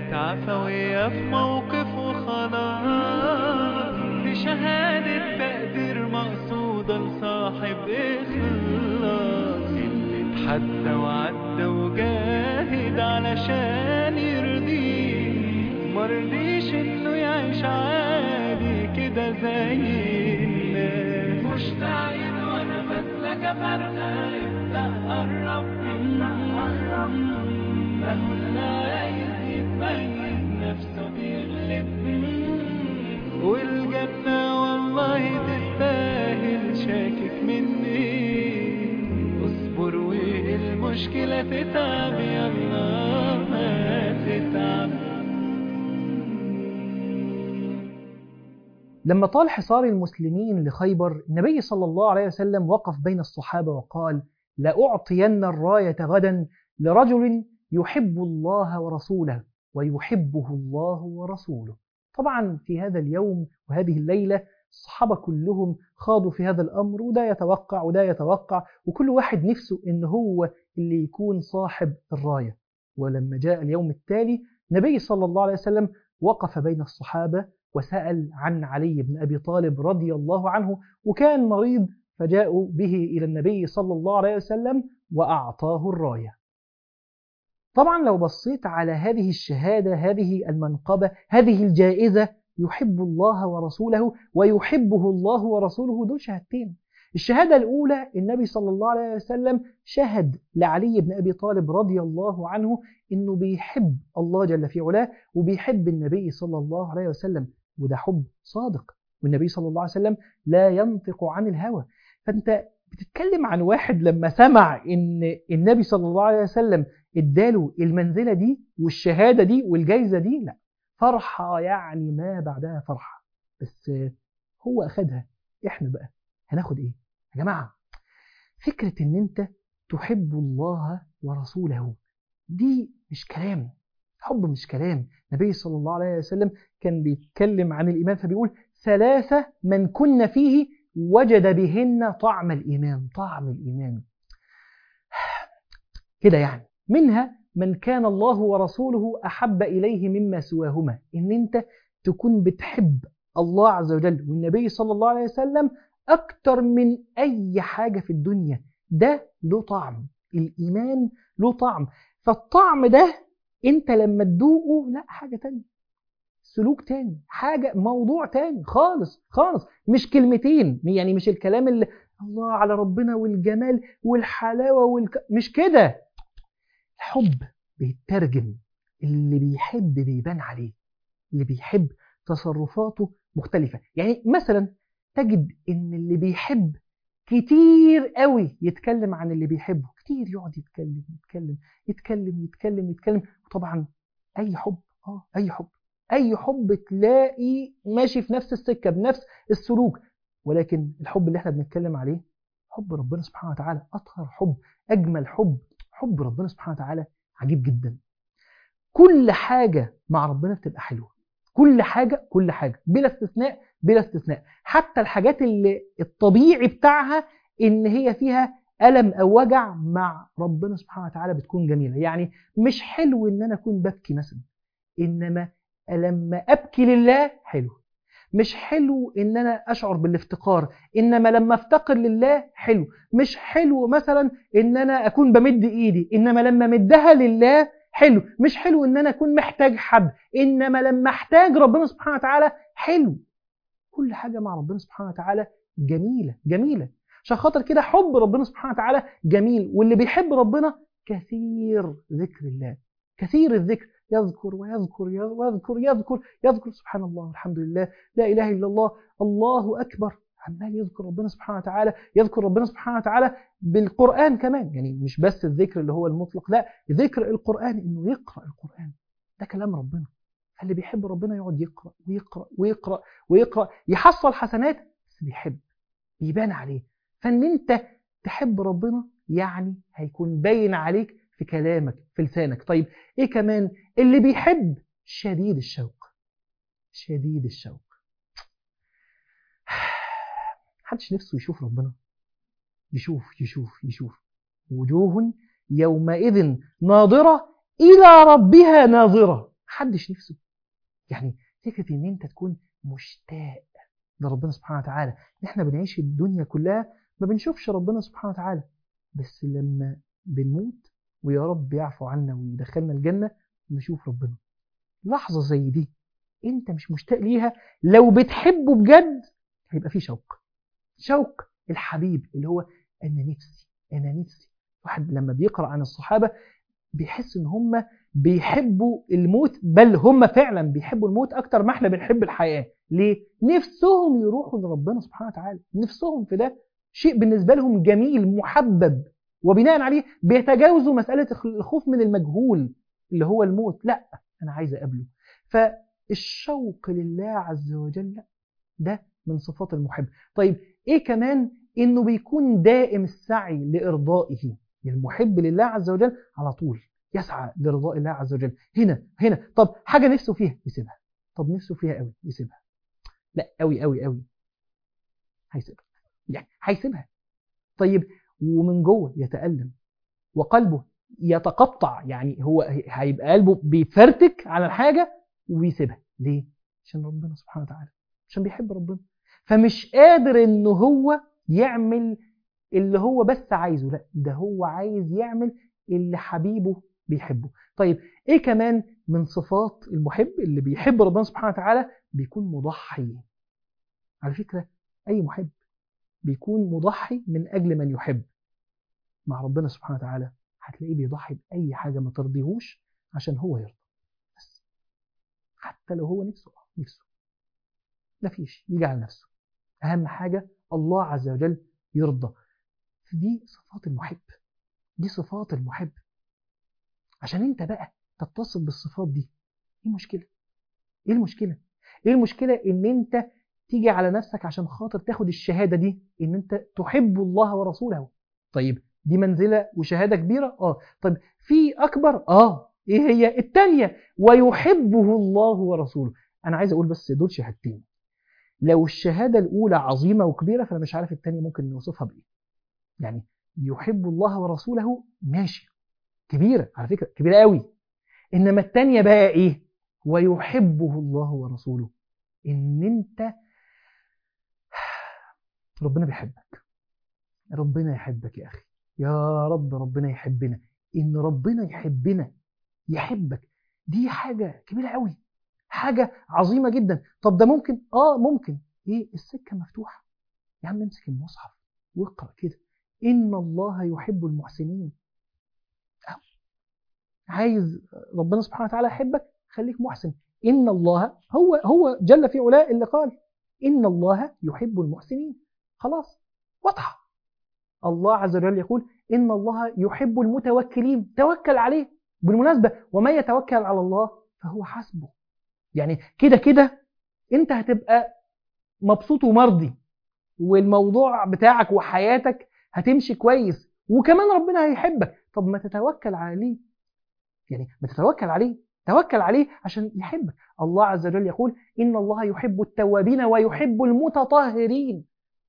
كانت عفوية في موقف وخلاص دي شهادة تقدير مقصودة لصاحب إخلاص اللي اتحدى وعدى وجاهد علشان يرضيه مرضيش إنه يعيش عادي كده زي الناس مشتاق وأنا بسلك فرقة ابدأ قرب ابدأ قرب مهما عايز يتميز نفسه بيغلب والجنة والله تستاهل شاكك مني اصبر والمشكلة تتعب يلا ما تتعب لما طال حصار المسلمين لخيبر النبي صلى الله عليه وسلم وقف بين الصحابة وقال لأعطين الراية غدا لرجل يحب الله ورسوله ويحبه الله ورسوله طبعا في هذا اليوم وهذه الليلة الصحابة كلهم خاضوا في هذا الأمر وده يتوقع وده يتوقع وكل واحد نفسه إن هو اللي يكون صاحب الراية ولما جاء اليوم التالي النبي صلى الله عليه وسلم وقف بين الصحابة وسأل عن علي بن أبي طالب رضي الله عنه وكان مريض فجاءوا به إلى النبي صلى الله عليه وسلم وأعطاه الراية طبعا لو بصيت على هذه الشهادة هذه المنقبة هذه الجائزة يحب الله ورسوله ويحبه الله ورسوله دول شهادتين الشهادة الأولى النبي صلى الله عليه وسلم شهد لعلي بن أبي طالب رضي الله عنه إنه بيحب الله جل في علاه وبيحب النبي صلى الله عليه وسلم وده حب صادق والنبي صلى الله عليه وسلم لا ينطق عن الهوى فأنت بتتكلم عن واحد لما سمع إن النبي صلى الله عليه وسلم اداله المنزلة دي والشهادة دي والجايزة دي لا فرحة يعني ما بعدها فرحة بس هو أخدها إحنا بقى هناخد إيه يا جماعة فكرة إن أنت تحب الله ورسوله دي مش كلام حب مش كلام النبي صلى الله عليه وسلم كان بيتكلم عن الإيمان فبيقول ثلاثة من كن فيه وجد بهن طعم الإيمان طعم الإيمان كده يعني منها من كان الله ورسوله أحب إليه مما سواهما إن أنت تكون بتحب الله عز وجل والنبي صلى الله عليه وسلم أكتر من أي حاجة في الدنيا ده له طعم الإيمان له طعم فالطعم ده أنت لما تدوقه لا حاجة تانية سلوك تاني حاجة موضوع تاني خالص خالص مش كلمتين يعني مش الكلام اللي الله على ربنا والجمال والحلاوة والك... مش كده الحب بيترجم اللي بيحب بيبان عليه اللي بيحب تصرفاته مختلفة يعني مثلا تجد ان اللي بيحب كتير قوي يتكلم عن اللي بيحبه كتير يقعد يتكلم يتكلم يتكلم يتكلم يتكلم وطبعا اي حب اه اي حب اي حب تلاقي ماشي في نفس السكة بنفس السلوك ولكن الحب اللي احنا بنتكلم عليه حب ربنا سبحانه وتعالى اطهر حب اجمل حب حب ربنا سبحانه وتعالى عجيب جدا كل حاجة مع ربنا بتبقى حلوة كل حاجة كل حاجة بلا استثناء بلا استثناء حتى الحاجات اللي الطبيعي بتاعها ان هي فيها ألم أو وجع مع ربنا سبحانه وتعالى بتكون جميلة يعني مش حلو ان انا اكون ببكي مثلا انما لما ابكي لله حلو مش حلو ان انا اشعر بالافتقار انما لما افتقر لله حلو مش حلو مثلا ان انا اكون بمد ايدي انما لما مدها لله حلو مش حلو ان انا اكون محتاج حد انما لما احتاج ربنا سبحانه وتعالى حلو كل حاجة مع ربنا سبحانه وتعالى جميلة جميلة عشان خاطر كده حب ربنا سبحانه وتعالى جميل واللي بيحب ربنا كثير ذكر الله كثير الذكر يذكر ويذكر ويذكر يذكر يذكر سبحان الله والحمد لله لا إله إلا الله الله أكبر عمال يذكر ربنا سبحانه وتعالى يذكر ربنا سبحانه وتعالى بالقرآن كمان يعني مش بس الذكر اللي هو المطلق لا ذكر القرآن إنه يقرأ القرآن ده كلام ربنا فاللي بيحب ربنا يقعد يقرأ ويقرأ ويقرأ ويقرأ يحصل حسنات بس بيحب بيبان عليه فإن أنت تحب ربنا يعني هيكون باين عليك في كلامك في لسانك طيب إيه كمان اللي بيحب شديد الشوق شديد الشوق محدش نفسه يشوف ربنا يشوف يشوف يشوف وجوه يومئذ ناظرة إلى ربها ناظرة محدش نفسه يعني فكرة ان انت تكون مشتاق لربنا سبحانه وتعالى احنا بنعيش الدنيا كلها ما بنشوفش ربنا سبحانه وتعالى بس لما بنموت ويا رب يعفو عنا ويدخلنا الجنة نشوف ربنا لحظة زي دي انت مش مشتاق ليها لو بتحبه بجد هيبقى في شوق شوق الحبيب اللي هو انا نفسي انا نفسي واحد لما بيقرأ عن الصحابة بيحس ان هم بيحبوا الموت بل هم فعلا بيحبوا الموت اكتر ما احنا بنحب الحياة ليه؟ نفسهم يروحوا لربنا سبحانه وتعالى نفسهم في ده شيء بالنسبة لهم جميل محبب وبناء عليه بيتجاوزوا مسألة الخوف من المجهول اللي هو الموت لا أنا عايز أقابله فالشوق لله عز وجل ده من صفات المحب طيب إيه كمان إنه بيكون دائم السعي لإرضائه المحب لله عز وجل على طول يسعى لرضاء الله عز وجل هنا هنا طب حاجة نفسه فيها يسيبها طب نفسه فيها قوي يسيبها لا قوي قوي قوي هيسيبها يعني هيسيبها طيب ومن جوه يتألم وقلبه يتقطع يعني هو هيبقى قلبه بيفرتك على الحاجة وبيسيبها ليه؟ عشان ربنا سبحانه وتعالى عشان بيحب ربنا فمش قادر ان هو يعمل اللي هو بس عايزه لا ده هو عايز يعمل اللي حبيبه بيحبه طيب ايه كمان من صفات المحب اللي بيحب ربنا سبحانه وتعالى بيكون مضحي على فكرة اي محب بيكون مضحي من اجل من يحب مع ربنا سبحانه وتعالى هتلاقيه بيضحي بأي حاجة ما ترضيهوش عشان هو يرضى بس حتى لو هو نفسه نفسه مفيش يجي على نفسه أهم حاجة الله عز وجل يرضى دي صفات المحب دي صفات المحب عشان انت بقى تتصف بالصفات دي ايه المشكلة ايه المشكلة ايه المشكلة ان انت تيجي على نفسك عشان خاطر تاخد الشهادة دي ان انت تحب الله ورسوله طيب دي منزلة وشهادة كبيرة اه طيب في اكبر اه ايه هي التانية ويحبه الله ورسوله انا عايز اقول بس دول شهادتين لو الشهادة الاولى عظيمة وكبيرة فانا مش عارف التانية ممكن نوصفها بايه يعني يحب الله ورسوله ماشي كبيرة على فكرة كبيرة قوي انما التانية بقى ايه ويحبه الله ورسوله ان انت ربنا بيحبك ربنا يحبك يا اخي يا رب ربنا يحبنا ان ربنا يحبنا يحبك دي حاجة كبيرة قوي حاجة عظيمة جدا طب ده ممكن اه ممكن ايه السكة مفتوحة يا عم امسك المصحف واقرأ كده ان الله يحب المحسنين أو. عايز ربنا سبحانه وتعالى يحبك خليك محسن ان الله هو هو جل في علاه اللي قال ان الله يحب المحسنين خلاص واضحه الله عز وجل يقول إن الله يحب المتوكلين توكل عليه بالمناسبة وما يتوكل على الله فهو حسبه يعني كده كده انت هتبقى مبسوط ومرضي والموضوع بتاعك وحياتك هتمشي كويس وكمان ربنا هيحبك طب ما تتوكل عليه يعني ما تتوكل عليه توكل عليه عشان يحبك الله عز وجل يقول إن الله يحب التوابين ويحب المتطهرين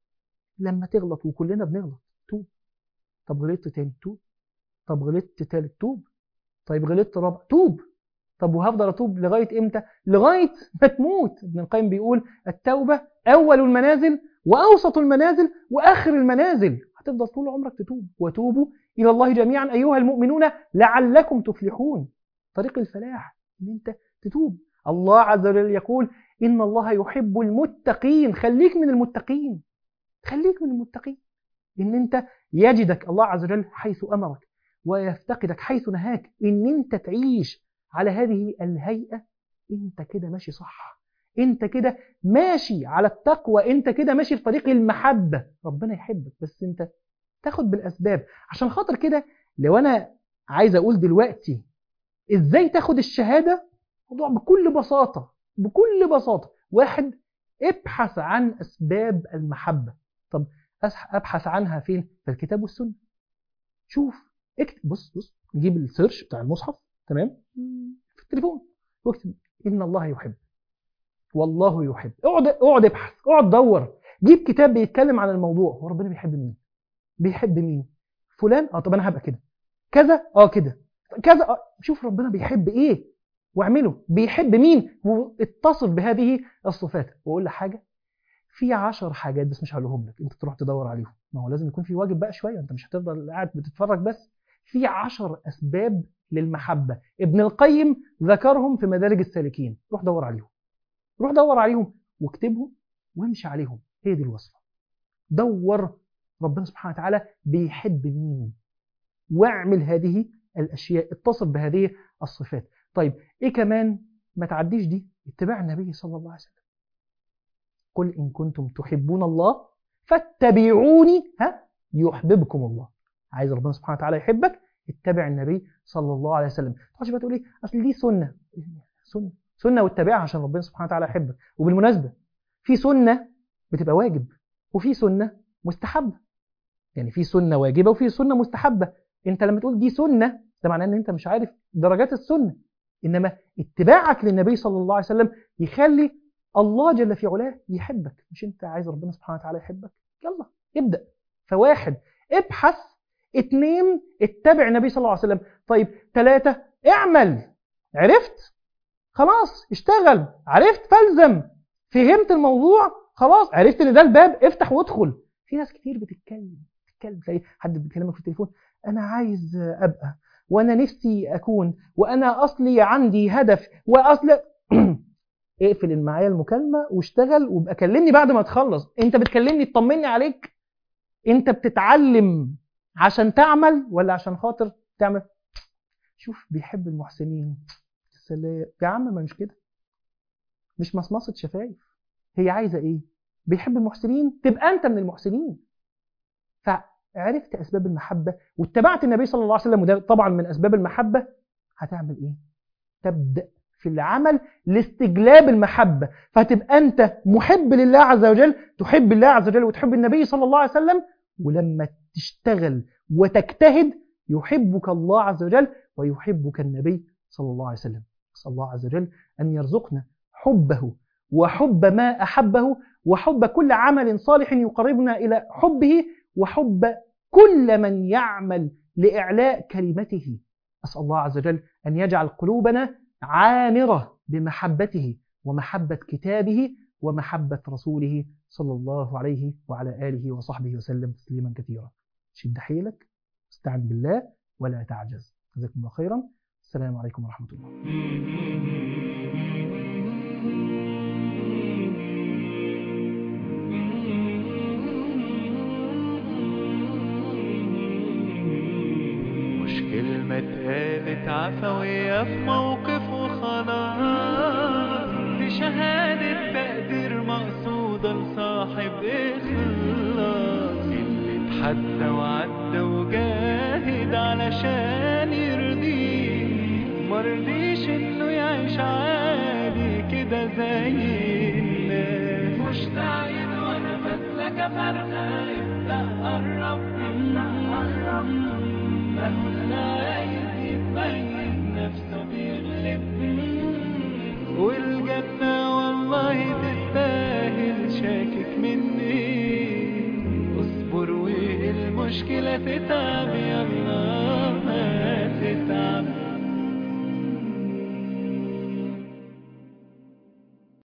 لما تغلط وكلنا بنغلط توب طب غلطت تاني توب طب غلطت تالت توب طيب غلطت رابع توب طب وهفضل اتوب لغايه امتى لغايه ما تموت ابن القيم بيقول التوبه اول المنازل واوسط المنازل واخر المنازل هتفضل طول عمرك تتوب وتوبوا الى الله جميعا ايها المؤمنون لعلكم تفلحون طريق الفلاح ان انت تتوب الله عز وجل يقول ان الله يحب المتقين خليك من المتقين خليك من المتقين ان انت يجدك الله عز وجل حيث امرك ويفتقدك حيث نهاك ان انت تعيش على هذه الهيئة انت كده ماشي صح انت كده ماشي على التقوى انت كده ماشي في طريق المحبة ربنا يحبك بس انت تاخد بالاسباب عشان خاطر كده لو انا عايز اقول دلوقتي ازاي تاخد الشهادة موضوع بكل بساطة بكل بساطة واحد ابحث عن اسباب المحبة طب ابحث عنها فين في الكتاب والسنة شوف اكتب بص بص نجيب السيرش بتاع المصحف تمام في التليفون واكتب ان الله يحب والله يحب اقعد اقعد ابحث اقعد دور جيب كتاب بيتكلم عن الموضوع هو ربنا بيحب مين بيحب مين فلان اه طب انا هبقى كده كذا اه كده كذا آه. شوف ربنا بيحب ايه واعمله بيحب مين واتصف بهذه الصفات واقول لك حاجه في عشر حاجات بس مش هقولهم لك انت تروح تدور عليهم ما هو لازم يكون في واجب بقى شويه انت مش هتفضل قاعد بتتفرج بس في عشر اسباب للمحبه ابن القيم ذكرهم في مدارج السالكين روح دور عليهم روح دور عليهم واكتبهم وامشي عليهم هي دي الوصفه دور ربنا سبحانه وتعالى بيحب مين واعمل هذه الاشياء اتصف بهذه الصفات طيب ايه كمان ما تعديش دي اتباع النبي صلى الله عليه وسلم قل ان كنتم تحبون الله فاتبعوني ها يحببكم الله عايز ربنا سبحانه وتعالى يحبك اتبع النبي صلى الله عليه وسلم ما تقعدش بقى تقول ايه اصل دي سنه سنه سنه واتبعها عشان ربنا سبحانه وتعالى يحبك وبالمناسبه في سنه بتبقى واجب وفي سنه مستحبه يعني في سنه واجبه وفي سنه مستحبه انت لما تقول دي سنه ده معناه ان انت مش عارف درجات السنه انما اتباعك للنبي صلى الله عليه وسلم يخلي الله جل في علاه يحبك مش انت عايز ربنا سبحانه وتعالى يحبك يلا ابدا فواحد ابحث اتنين اتبع النبي صلى الله عليه وسلم طيب ثلاثة اعمل عرفت خلاص اشتغل عرفت فالزم فهمت الموضوع خلاص عرفت ان ده الباب افتح وادخل في ناس كتير بتتكلم بتتكلم تلاقي حد بيكلمك في التليفون انا عايز ابقى وانا نفسي اكون وانا اصلي عندي هدف واصل اقفل معايا المكالمه واشتغل وابقى كلمني بعد ما تخلص انت بتكلمني تطمني عليك انت بتتعلم عشان تعمل ولا عشان خاطر تعمل شوف بيحب المحسنين سلام يا عم ما مش كده مش مصمصة شفايف هي عايزة ايه بيحب المحسنين تبقى انت من المحسنين فعرفت اسباب المحبة واتبعت النبي صلى الله عليه وسلم وده طبعا من اسباب المحبة هتعمل ايه تبدأ في العمل لاستجلاب المحبة فهتبقى أنت محب لله عز وجل تحب الله عز وجل وتحب النبي صلى الله عليه وسلم ولما تشتغل وتجتهد يحبك الله عز وجل ويحبك النبي صلى الله عليه وسلم نسأل الله عز وجل أن يرزقنا حبه وحب ما أحبه وحب كل عمل صالح يقربنا إلى حبه وحب كل من يعمل لإعلاء كلمته أسأل الله عز وجل أن يجعل قلوبنا عامرة بمحبته ومحبة كتابه ومحبة رسوله صلى الله عليه وعلى آله وصحبه وسلم تسليما كثيرا شد حيلك استعن بالله ولا تعجز جزاكم الله خيرا السلام عليكم ورحمة الله مش كلمة اتقالت عفوية في موقف وخلاص دي شهادة تقدير مقصودة لصاحب إخلاص اللي اتحدى وعدى وجاهد علشان يرضيه مرضيش إنه يعيش عادي كده زي الناس مشتاق وأنا فاتلك فرقة ابدأ قرب ابدأ قرب والجنة والله تستاهل شاكك مني اصبر والمشكلة تتعب